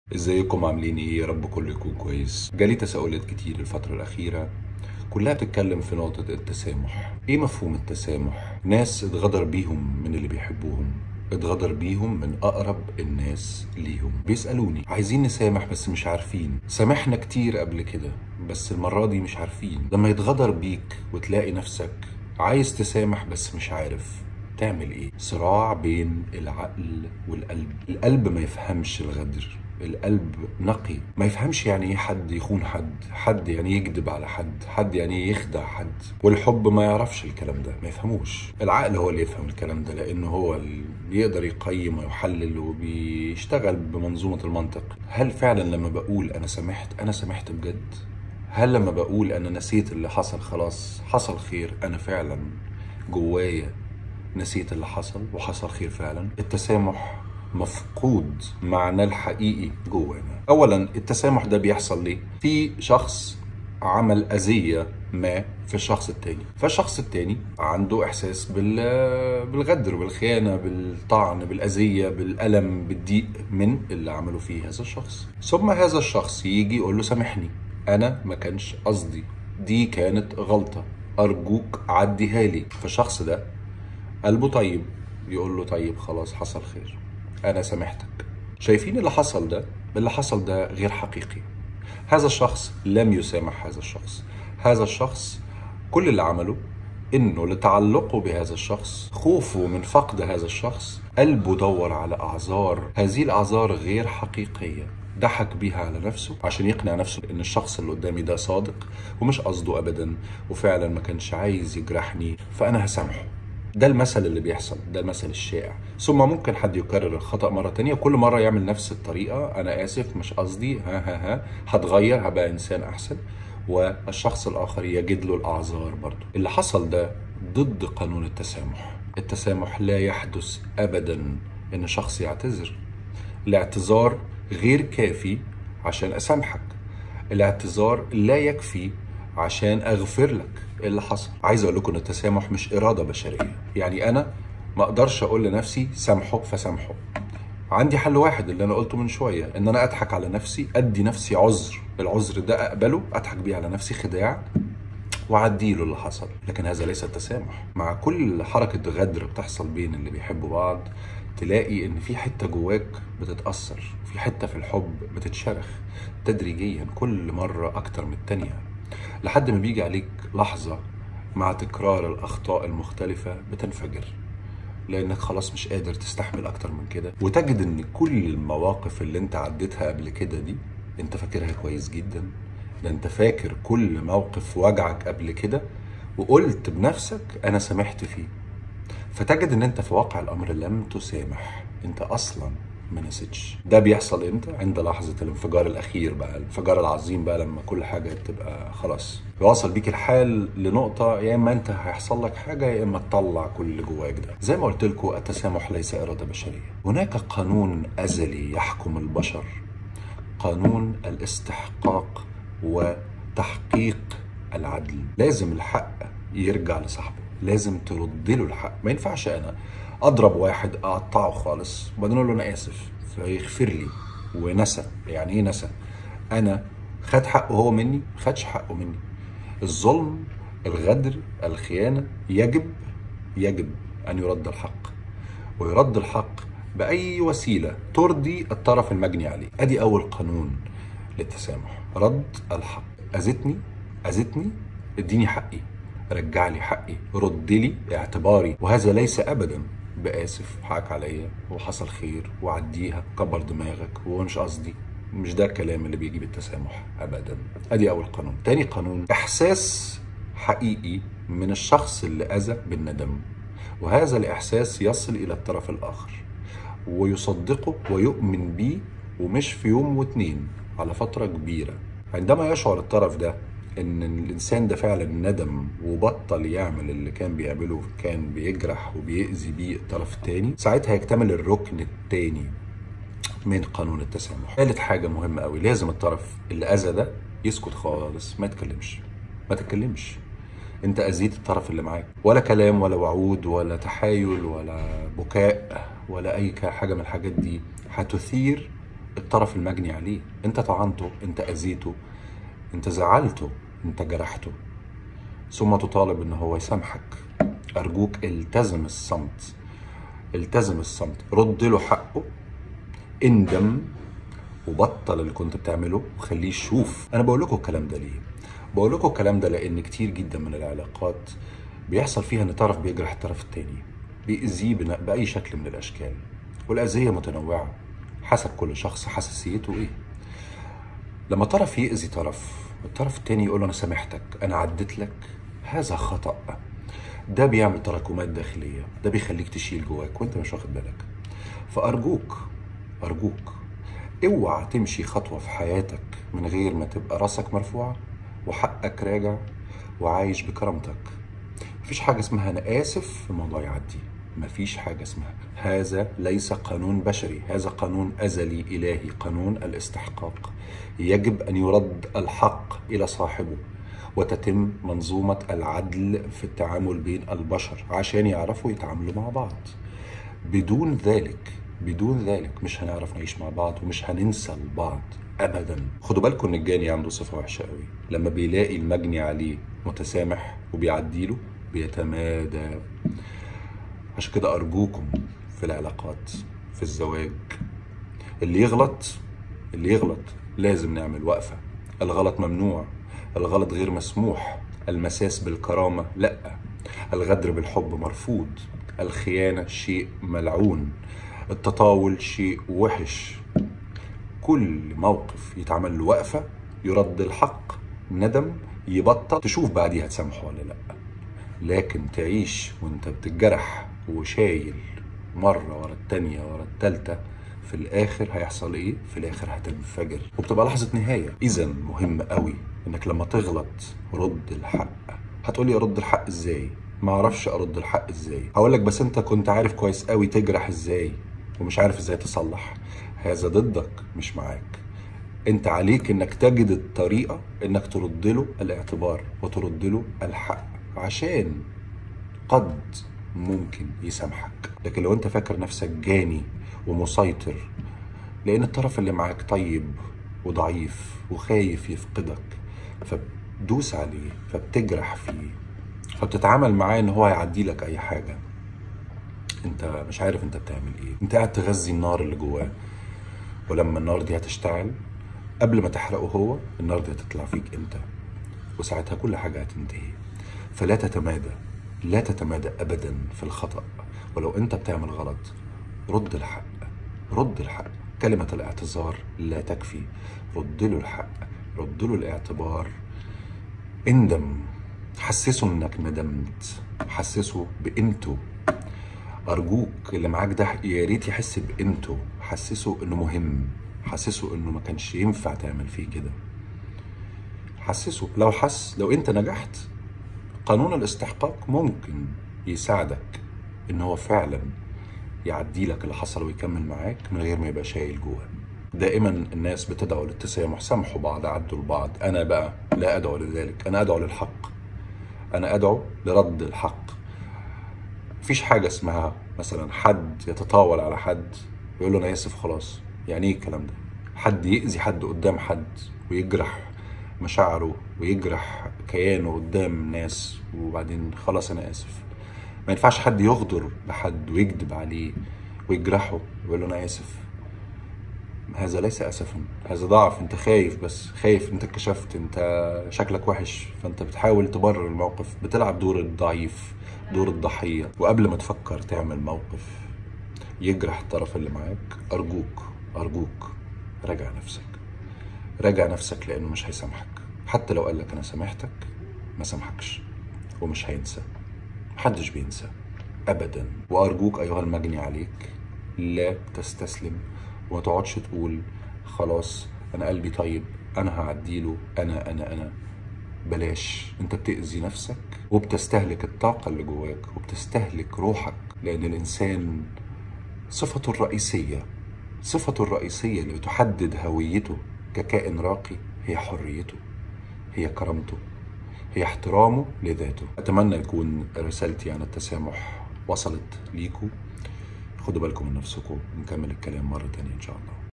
ازيكم عاملين ايه يا رب كله يكون كويس جالي تساؤلات كتير الفترة الأخيرة كلها بتتكلم في نقطة التسامح ايه مفهوم التسامح ناس اتغدر بيهم من اللي بيحبوهم اتغدر بيهم من أقرب الناس ليهم بيسألوني عايزين نسامح بس مش عارفين سامحنا كتير قبل كده بس المرة دي مش عارفين لما يتغدر بيك وتلاقي نفسك عايز تسامح بس مش عارف تعمل ايه صراع بين العقل والقلب القلب ما يفهمش الغدر القلب نقي ما يفهمش يعني ايه حد يخون حد حد يعني يكذب على حد حد يعني يخدع حد والحب ما يعرفش الكلام ده ما يفهموش العقل هو اللي يفهم الكلام ده لانه هو اللي بيقدر يقيم ويحلل وبيشتغل بمنظومة المنطق هل فعلا لما بقول انا سامحت انا سامحت بجد هل لما بقول انا نسيت اللي حصل خلاص حصل خير انا فعلا جوايا نسيت اللي حصل وحصل خير فعلا التسامح مفقود معناه الحقيقي جوانا اولا التسامح ده بيحصل ليه في شخص عمل اذيه ما في الشخص التاني فالشخص التاني عنده احساس بال بالغدر بالخيانه بالطعن بالاذيه بالالم بالضيق من اللي عمله فيه هذا الشخص ثم هذا الشخص يجي يقول له سامحني انا ما كانش قصدي دي كانت غلطه ارجوك عديها لي فالشخص ده قلبه طيب يقول له طيب خلاص حصل خير انا سامحتك شايفين اللي حصل ده اللي حصل ده غير حقيقي هذا الشخص لم يسامح هذا الشخص هذا الشخص كل اللي عمله انه لتعلقه بهذا الشخص خوفه من فقد هذا الشخص قلبه دور على اعذار هذه الاعذار غير حقيقيه ضحك بيها على نفسه عشان يقنع نفسه ان الشخص اللي قدامي ده صادق ومش قصده ابدا وفعلا ما كانش عايز يجرحني فانا هسامحه ده المثل اللي بيحصل ده المثل الشائع ثم ممكن حد يكرر الخطأ مرة تانية كل مرة يعمل نفس الطريقة أنا آسف مش قصدي ها ها ها هتغير هبقى إنسان أحسن والشخص الآخر يجد له الأعذار برضه اللي حصل ده ضد قانون التسامح التسامح لا يحدث أبدا إن شخص يعتذر الاعتذار غير كافي عشان أسامحك الاعتذار لا يكفي عشان اغفر لك إيه اللي حصل عايز اقول لكم ان التسامح مش اراده بشريه يعني انا ما اقدرش اقول لنفسي سامحه فسامحه عندي حل واحد اللي انا قلته من شويه ان انا اضحك على نفسي ادي نفسي عذر العذر ده اقبله اضحك بيه على نفسي خداع وعدي له اللي حصل لكن هذا ليس التسامح مع كل حركه غدر بتحصل بين اللي بيحبوا بعض تلاقي ان في حته جواك بتتاثر في حته في الحب بتتشرخ تدريجيا كل مره اكتر من التانيه لحد ما بيجي عليك لحظة مع تكرار الأخطاء المختلفة بتنفجر لأنك خلاص مش قادر تستحمل أكتر من كده وتجد إن كل المواقف اللي أنت عديتها قبل كده دي أنت فاكرها كويس جدا ده أنت فاكر كل موقف وجعك قبل كده وقلت بنفسك أنا سامحت فيه فتجد إن أنت في واقع الأمر لم تسامح أنت أصلا ما نسيتش ده بيحصل امتى عند لحظه الانفجار الاخير بقى الانفجار العظيم بقى لما كل حاجه تبقى خلاص يوصل بيك الحال لنقطه يا اما انت هيحصل لك حاجه يا اما تطلع كل اللي جواك ده زي ما قلت لكم التسامح ليس اراده بشريه هناك قانون ازلي يحكم البشر قانون الاستحقاق وتحقيق العدل لازم الحق يرجع لصاحبه لازم ترد له الحق ما ينفعش انا اضرب واحد اقطعه خالص وبعدين اقول له انا اسف فيغفر لي ونسى يعني ايه نسى انا خد حقه هو مني ما خدش حقه مني الظلم الغدر الخيانه يجب يجب ان يرد الحق ويرد الحق باي وسيله ترضي الطرف المجني عليه ادي اول قانون للتسامح رد الحق اذتني اذتني اديني حقي رجع لي حقي رد لي اعتباري وهذا ليس ابدا باسف حقك عليا وحصل خير وعديها كبر دماغك ومش قصدي مش ده الكلام اللي بيجي بالتسامح ابدا ادي اول قانون تاني قانون احساس حقيقي من الشخص اللي اذى بالندم وهذا الاحساس يصل الى الطرف الاخر ويصدقه ويؤمن بيه ومش في يوم واتنين على فتره كبيره عندما يشعر الطرف ده ان الانسان ده فعلا ندم وبطل يعمل اللي كان بيعمله كان بيجرح وبيأذي بيه الطرف التاني ساعتها يكتمل الركن التاني من قانون التسامح ثالث حاجة مهمة قوي لازم الطرف اللي أذى ده يسكت خالص ما يتكلمش ما تتكلمش انت اذيت الطرف اللي معاك ولا كلام ولا وعود ولا تحايل ولا بكاء ولا اي حاجه من الحاجات دي هتثير الطرف المجني عليه انت طعنته انت اذيته انت زعلته انت جرحته ثم تطالب ان هو يسامحك ارجوك التزم الصمت التزم الصمت رد له حقه اندم وبطل اللي كنت بتعمله وخليه يشوف انا بقول لكم الكلام ده ليه بقول لكم الكلام ده لان كتير جدا من العلاقات بيحصل فيها ان طرف بيجرح الطرف التاني بيأذيه بن- باي شكل من الاشكال والاذيه متنوعه حسب كل شخص حساسيته ايه لما طرف يأذي طرف الطرف التاني يقول له انا سامحتك انا عديت لك هذا خطأ ده بيعمل تراكمات داخلية ده بيخليك تشيل جواك وانت مش واخد بالك فأرجوك أرجوك اوعى تمشي خطوة في حياتك من غير ما تبقى راسك مرفوعة وحقك راجع وعايش بكرامتك مفيش حاجة اسمها أنا آسف الموضوع يعدي مفيش حاجة اسمها هذا ليس قانون بشري هذا قانون أزلي إلهي قانون الاستحقاق يجب أن يرد الحق إلى صاحبه وتتم منظومة العدل في التعامل بين البشر عشان يعرفوا يتعاملوا مع بعض بدون ذلك بدون ذلك مش هنعرف نعيش مع بعض ومش هننسى البعض ابدا خدوا بالكم ان الجاني عنده صفه وحشه قوي لما بيلاقي المجني عليه متسامح وبيعديله بيتمادى عشان كده ارجوكم في العلاقات في الزواج اللي يغلط اللي يغلط لازم نعمل وقفه الغلط ممنوع الغلط غير مسموح المساس بالكرامه لا الغدر بالحب مرفوض الخيانه شيء ملعون التطاول شيء وحش كل موقف يتعمل له وقفه يرد الحق ندم يبطل تشوف بعديها تسامحه ولا لا لكن تعيش وانت بتتجرح وشايل مرة ورا التانية ورا التالتة في الآخر هيحصل إيه؟ في الآخر هتنفجر وبتبقى لحظة نهاية إذا مهم قوي إنك لما تغلط رد الحق هتقولي أرد الحق إزاي؟ ما أعرفش أرد الحق إزاي هقول لك بس أنت كنت عارف كويس قوي تجرح إزاي ومش عارف إزاي تصلح هذا ضدك مش معاك انت عليك انك تجد الطريقة انك ترد له الاعتبار وترد له الحق عشان قد ممكن يسامحك لكن لو انت فاكر نفسك جاني ومسيطر لان الطرف اللي معاك طيب وضعيف وخايف يفقدك فبدوس عليه فبتجرح فيه فبتتعامل معاه ان هو هيعدي لك اي حاجة انت مش عارف انت بتعمل ايه انت قاعد تغذي النار اللي جواه ولما النار دي هتشتعل قبل ما تحرقه هو النار دي هتطلع فيك انت وساعتها كل حاجة هتنتهي فلا تتمادى لا تتمادى ابدا في الخطأ ولو انت بتعمل غلط رد الحق رد الحق كلمة الاعتذار لا تكفي رد له الحق رد له الاعتبار اندم حسسه انك ندمت حسسه بقيمته ارجوك اللي معاك ده يا ريت يحس بقيمته حسسه انه مهم حسسه انه ما كانش ينفع تعمل فيه كده حسسه لو حس لو انت نجحت قانون الاستحقاق ممكن يساعدك ان هو فعلا يعدي لك اللي حصل ويكمل معاك من غير ما يبقى شايل جواه دائما الناس بتدعو للتسامح سامحوا بعض عدوا لبعض انا بقى لا ادعو لذلك انا ادعو للحق انا ادعو لرد الحق مفيش حاجه اسمها مثلا حد يتطاول على حد ويقول له انا اسف خلاص يعني ايه الكلام ده حد يأذي حد قدام حد ويجرح مشاعره ويجرح كيانه قدام ناس وبعدين خلاص انا اسف ما ينفعش حد يغدر بحد ويكذب عليه ويجرحه ويقول له انا اسف هذا ليس اسفا هذا ضعف انت خايف بس خايف انت اتكشفت انت شكلك وحش فانت بتحاول تبرر الموقف بتلعب دور الضعيف دور الضحية وقبل ما تفكر تعمل موقف يجرح الطرف اللي معاك ارجوك ارجوك راجع نفسك راجع نفسك لانه مش هيسامحك حتى لو قال لك انا سامحتك ما سامحكش ومش هينسى محدش بينسى ابدا وارجوك ايها المجني عليك لا تستسلم وما تقعدش تقول خلاص انا قلبي طيب انا هعديله انا انا انا بلاش انت بتأذي نفسك وبتستهلك الطاقة اللي جواك وبتستهلك روحك لأن الإنسان صفته الرئيسية صفته الرئيسية اللي بتحدد هويته ككائن راقي هي حريته هي كرامته هي احترامه لذاته أتمنى يكون رسالتي عن التسامح وصلت ليكم خدوا بالكم من نفسكم ونكمل الكلام مرة تانية إن شاء الله